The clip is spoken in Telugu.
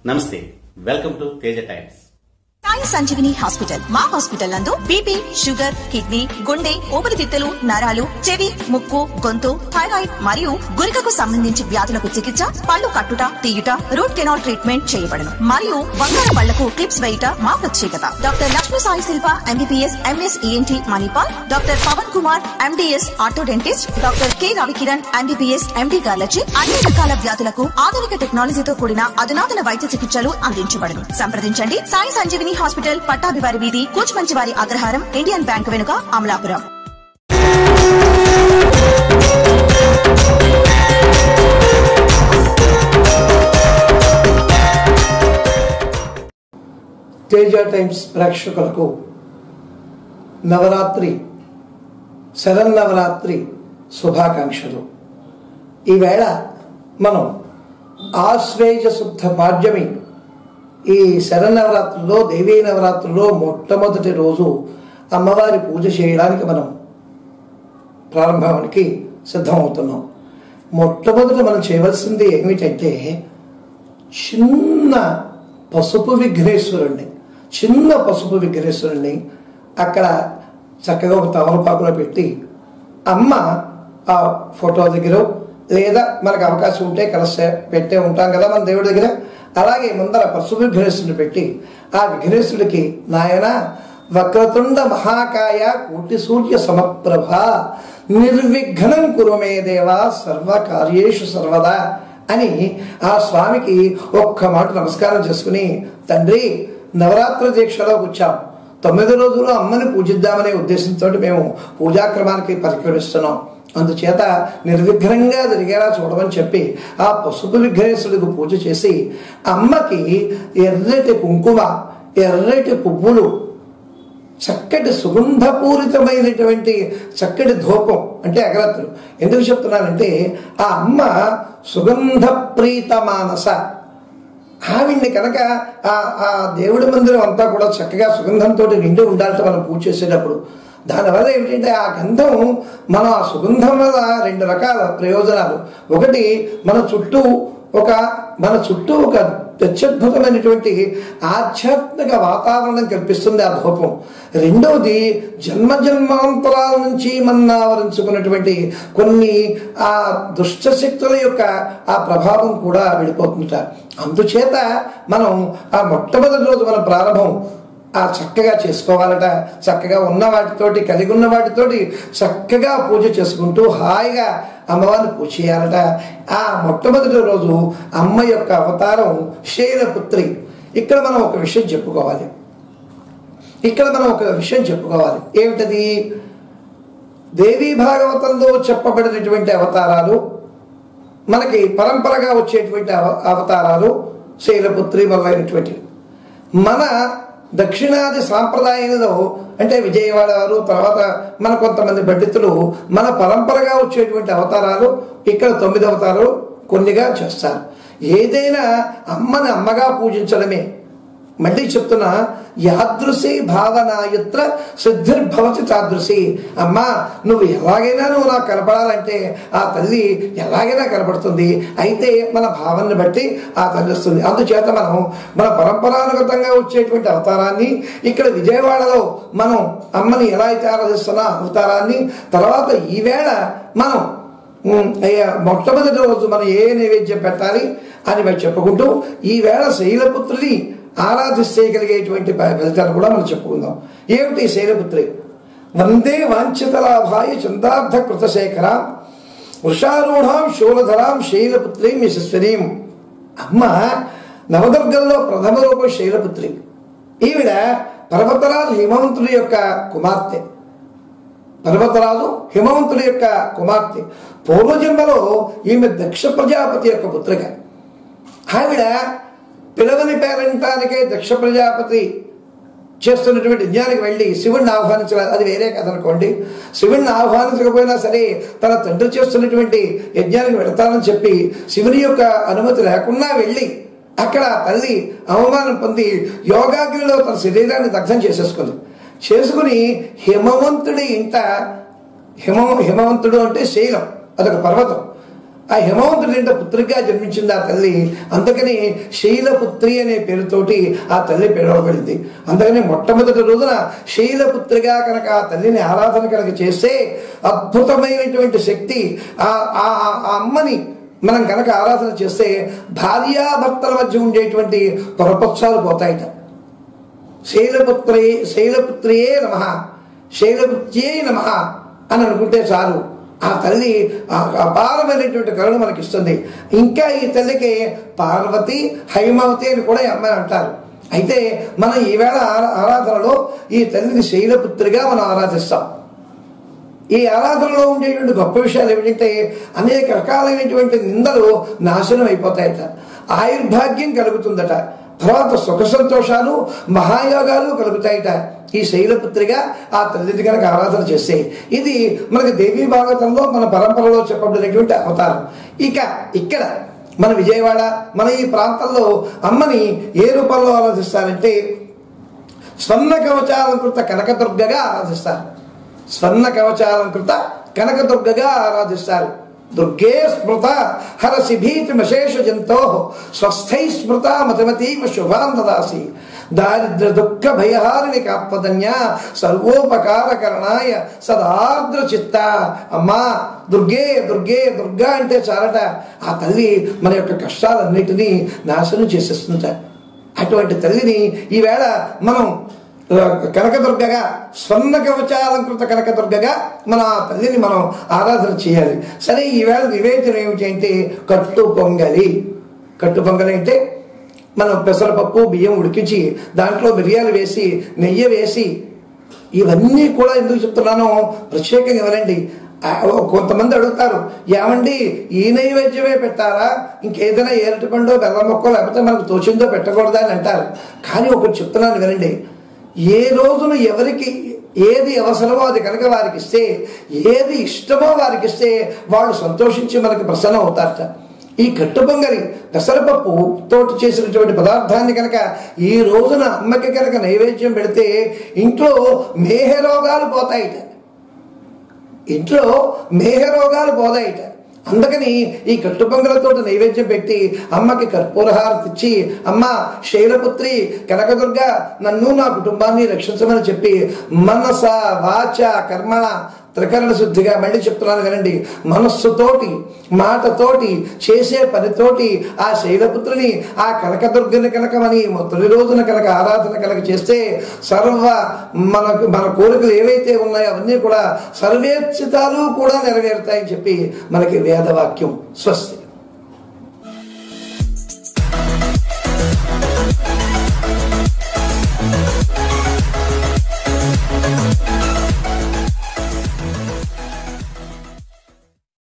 నమస్తే welcome to Teja Times Sai Sanjeevini hospital మా హాస్పిటల్ నందు బీపీ షుగర్ కిడ్నీ గుండె ఊపిరితిత్తులు నరాలు చెవి ముక్కు గొంతు థైరాయిడ్ మరియు గురికకు సంబంధించి వ్యాధులకు చికిత్స పళ్ళు కట్టుట తీయుట రూట్ కెనాల్ ట్రీట్మెంట్ చేయబడును మరియు బంగారు పళ్లకు క్లిప్స్ వేయుట మా ప్రత్యేకత doctor Lakshmi Sai Shilpa MBBS MS ENT Manipal doctor Pavan Kumar MDS orthodontist doctor K Ravikiran MBBS MD గార్లచి అన్ని రకాల వ్యాధులకు ఆధునిక టెక్నాలజీతో కూడిన అధునాతన వైద్య చికిత్సలు అందించబడును సంప్రదించండి సాయి సంజీవిని హాస్పిటల్ పట్టాభివారి వీధి కూచుమంచివారి అగ్రహారం ఇండియన్ బ్యాంక్ వెనుక అమలాపురం తేజ టైమ్స్ ప్రేక్షకులకు నవరాత్రి శరన్నవరాత్రి శుభాకాంక్షలు ఈవేళ మనం ఆశ్వేజ శుద్ధ పాడ్యమి ఈ శరన్నవరాత్రుల్లో దేవీ నవరాత్రుల్లో మొట్టమొదటి రోజు అమ్మవారి పూజ చేయడానికి మనం ప్రారంభానికి సిద్ధమవుతున్నాం మొట్టమొదట మనం చేయవలసింది ఏమిటంటే చిన్న పసుపు విఘ్నేశ్వరుణ్ణి చిన్న పసుపు విఘ్నేశ్వరుణ్ణి అక్కడ చక్కగా ఒక తమలపాకులో పెట్టి అమ్మ ఆ ఫోటో దగ్గర లేదా మనకు అవకాశం ఉంటే కలస పెట్టే ఉంటాం కదా మన దేవుడి దగ్గర అలాగే ముందర పసుపు విఘ్నేశ్వరుని పెట్టి ఆ విఘ్నేశ్వరుడికి నాయన వక్రతుండ మహాకాయ కోటి సూర్య సమప్రభ నిర్విఘ్నం కురుమే దేవా సర్వకార్యేషు సర్వదా అని ఆ స్వామికి ఒక్క మాట నమస్కారం చేసుకుని తండ్రి నవరాత్రి దీక్షలో వచ్చాం తొమ్మిది రోజులు అమ్మని పూజిద్దామనే ఉద్దేశంతో మేము పూజాక్రమానికి పరిక్రమిస్తున్నాం అందుచేత నిర్విఘ్నంగా జరిగేలా చూడమని చెప్పి ఆ పసుపు విఘ్నేశ్వరుడికి పూజ చేసి అమ్మకి ఎర్రటి కుంకుమ ఎర్రటి పువ్వులు చక్కటి సుగంధపూరితమైనటువంటి చక్కటి ధూపం అంటే అగరత్తులు ఎందుకు చెప్తున్నానంటే ఆ అమ్మ సుగంధ ప్రీత మానస ఆవిడ్ని కనుక ఆ ఆ దేవుడి మందిరం అంతా కూడా చక్కగా సుగంధంతో నిండి ఉండాలంటే మనం పూజ చేసేటప్పుడు దానివల్ల ఏమిటంటే ఆ గంధం మనం ఆ సుగంధం వల్ల రెండు రకాల ప్రయోజనాలు ఒకటి మన చుట్టూ ఒక మన చుట్టూ ఒక అత్యద్భుతమైనటువంటి ఆధ్యాత్మిక వాతావరణం కల్పిస్తుంది ఆ ధూపం రెండవది జన్మ జన్మాంతరాల నుంచి మన ఆవరించుకున్నటువంటి కొన్ని ఆ దుష్ట శక్తుల యొక్క ఆ ప్రభావం కూడా వెళ్ళిపోతుంట అందుచేత మనం ఆ మొట్టమొదటి రోజు మన ప్రారంభం ఆ చక్కగా చేసుకోవాలట చక్కగా ఉన్న వాటితోటి కలిగి ఉన్న వాటితోటి చక్కగా పూజ చేసుకుంటూ హాయిగా అమ్మవారిని పూజ చేయాలట ఆ మొట్టమొదటి రోజు అమ్మ యొక్క అవతారం శైలపుత్రి ఇక్కడ మనం ఒక విషయం చెప్పుకోవాలి ఇక్కడ మనం ఒక విషయం చెప్పుకోవాలి ఏమిటది దేవీ భాగవతంలో చెప్పబడినటువంటి అవతారాలు మనకి పరంపరగా వచ్చేటువంటి అవ- అవతారాలు శైలపుత్రి మొదలైనటువంటివి మన దక్షిణాది సాంప్రదాయంలో అంటే విజయవాడ వారు తర్వాత మన కొంతమంది పండితులు మన పరంపరగా వచ్చేటువంటి అవతారాలు ఇక్కడ తొమ్మిది అవతారాలు కొన్నిగా చేస్తారు ఏదైనా అమ్మని అమ్మగా పూజించడమే మళ్ళీ చెప్తున్నా యాదృశి భావనాయత్ర సిద్ధిర్భవతి తాదృశి అమ్మా నువ్వు ఎలాగైనా నువ్వు నాకు కనపడాలంటే ఆ తల్లి ఎలాగైనా కనపడుతుంది అయితే మన భావాన్ని బట్టి ఆ తల్లి వస్తుంది అందుచేత మనం మన పరంపరానుగతంగా వచ్చేటువంటి అవతారాన్ని ఇక్కడ విజయవాడలో మనం అమ్మని ఎలా అయితే ఆరాధిస్తున్నా అవతారాన్ని తర్వాత ఈవేళ మనం ఉమ్, అయ్యా, మొట్టమొదటి రోజు మనం ఏ నైవేద్యం పెట్టాలి అని మేము చెప్పుకుంటూ ఈవేళ శైలపుత్రుని ఆరాధిస్తేయగలిగేటువంటి ప- ఫలితాలు కూడా మనం చెప్పుకుందాం ఏమిటి శైలపుత్రి వందే వాంఛితలాభాయ చందార్థ కృతశేఖర వృషారూఢాం శూలధరాం శైలపుత్రీం యశస్వరీం అమ్మ నవదుర్గంలో ప్రథమ రూపం శైలపుత్రి ఈవిడ పర్వతరాజు హిమవంతుడి యొక్క కుమార్తె పర్వతరాజు హిమవంతుడి యొక్క కుమార్తె పూర్వజన్మలో ఈమె దక్ష ప్రజాపతి యొక్క పుత్రిక ఆవిడ పిలవని పేరంటానికే దక్ష ప్రజాపతి చేస్తున్నటువంటి యజ్ఞానికి వెళ్ళి శివుణ్ణి ఆహ్వానించాలి అది వేరే కథ అనుకోండి శివుణ్ణి ఆహ్వానించకపోయినా సరే తన తండ్రి చేస్తున్నటువంటి యజ్ఞానికి వెళతానని చెప్పి శివుని యొక్క అనుమతి లేకుండా వెళ్ళి అక్కడ తల్లి అవమానం పొంది యోగాగ్నిలో తన శరీరాన్ని దగ్ధం చేసేసుకుంది చేసుకుని హిమవంతుడి ఇంట హిమ హిమవంతుడు అంటే శైలం అదొక పర్వతం ఆ హిమవంతుడి ఇంట పుత్రిగా జన్మించింది ఆ తల్లి అందుకని శైలపుత్రి అనే పేరుతోటి ఆ తల్లి పిలువబడింది అందుకని మొట్టమొదటి రోజున శైలపుత్రిగా కనుక ఆ తల్లిని ఆరాధన కనుక చేస్తే అద్భుతమైనటువంటి శక్తి ఆ ఆ ఆ- ఆ అమ్మని మనం కనుక ఆరాధన చేస్తే భార్యాభర్తల మధ్య ఉండేటువంటి పొరపక్షాలు పోతాయిట శైలపుత్రే శైలపుత్రియే నమ శైలపుత్రియే నమ అని అనుకుంటే చాలు ఆ తల్లి ఆ అపారమైనటువంటి కరుణ మనకి ఇస్తుంది ఇంకా ఈ తల్లికి పార్వతి హైమవతి అని కూడా ఈ అమ్మాయి అంటారు అయితే మనం ఈవేళ ఆరా- ఆరాధనలో ఈ తల్లిని శైలపుత్రిగా మనం ఆరాధిస్తాం ఈ ఆరాధనలో ఉండేటువంటి గొప్ప విషయాలు ఏమిటంటే అనేక రకాలైనటువంటి నిందలు నాశనం అయిపోతాయట ఆయుర్భాగ్యం కలుగుతుందట తర్వాత సుఖ సంతోషాలు మహాయోగాలు కలుగుతాయట ఈ శైలపుత్రిగా ఆ తల్లిని కనుక ఆరాధన చేస్తే ఇది మనకి దేవీ భాగవతంలో మన పరంపరలో చెప్పబడినటువంటి అవతారం ఇక ఇక్కడ మన విజయవాడ మన ఈ ప్రాంతంలో అమ్మని ఏ రూపంలో ఆరాధిస్తారంటే స్వర్ణ కవచాలంకృత కనకదుర్గగా ఆరాధిస్తారు స్వర్ణ కవచాలంకృత కనకదుర్గగా ఆరాధిస్తారు దుర్గే స్మృత హరసి భీతిమశేష జంతో స్వస్థై స్మృత మతమతీవ శుభాం దదాసి దారిద్ర దుఃఖ భయహారిణి కాపదన్య సర్వోపకారకరణాయ సదార్ద్ర చిత్త అమ్మా దుర్గే దుర్గే దుర్గా అంటే చాలట ఆ తల్లి మన యొక్క కష్టాలన్నిటినీ నాశనం చేసేస్తుంట అటువంటి తల్లిని ఈవేళ మనం ఆ, కనకదుర్గగా స్వర్ణ కవచాలంకృత కనకదుర్గగా మన ఆ తల్లిని మనం ఆరాధన చేయాలి సరే ఈవేళ నివేదన ఏమిటి అంటే కట్టు పొంగలి కట్టు పొంగలి అంటే మనం పెసరపప్పు బియ్యం ఉడికించి దాంట్లో మిరియాలు వేసి నెయ్యి వేసి ఇవన్నీ కూడా ఎందుకు చెప్తున్నానో ప్రత్యేకంగా వినండి ఆ, కొంతమంది అడుగుతారు ఏమండి ఈ నైవేద్యమే పెట్టారా ఇంకేదైనా ఏరటి పండు బెల్లం మొక్క లేకపోతే మనకు తోచిందో పెట్టకూడదా అని అంటారు కానీ ఒకటి చెప్తున్నాను వినండి ఏ రోజున ఎవరికి ఏది అవసరమో అది కనుక వారికి ఇస్తే ఏది ఇష్టమో వారికి ఇస్తే వాళ్ళు సంతోషించి మనకి ప్రసన్నం అవుతారట ఈ కట్టు పొంగలి పెసరపప్పు తోటి చేసినటువంటి పదార్థాన్ని కనుక ఈ రోజున అమ్మకి కనుక నైవేద్యం పెడితే ఇంట్లో మేహ రోగాలు పోతాయిట ఇంట్లో మేహ రోగాలు పోదాయిట అందుకని ఈ కట్టుపొంగలతో నైవేద్యం పెట్టి అమ్మకి కర్పూరహారతి ఇచ్చి అమ్మ శైలపుత్రి కనకదుర్గ నన్ను నా కుటుంబాన్ని రక్షించమని చెప్పి మనస వాచ కర్మణ త్రికరణ శుద్ధిగా మళ్ళీ చెప్తున్నాను వినండి మనస్సుతోటి మాటతోటి చేసే పనితోటి ఆ శైలపుత్రిని ఆ కనకదుర్గని కనుకమని తొలి రోజున కనుక ఆరాధన కనుక చేస్తే సర్వ మనకు మన కోరికలు ఏవైతే ఉన్నాయో అవన్నీ కూడా సర్వేక్షితాలు కూడా నెరవేరుతాయని చెప్పి మనకి వేదవాక్యం స్వస్తి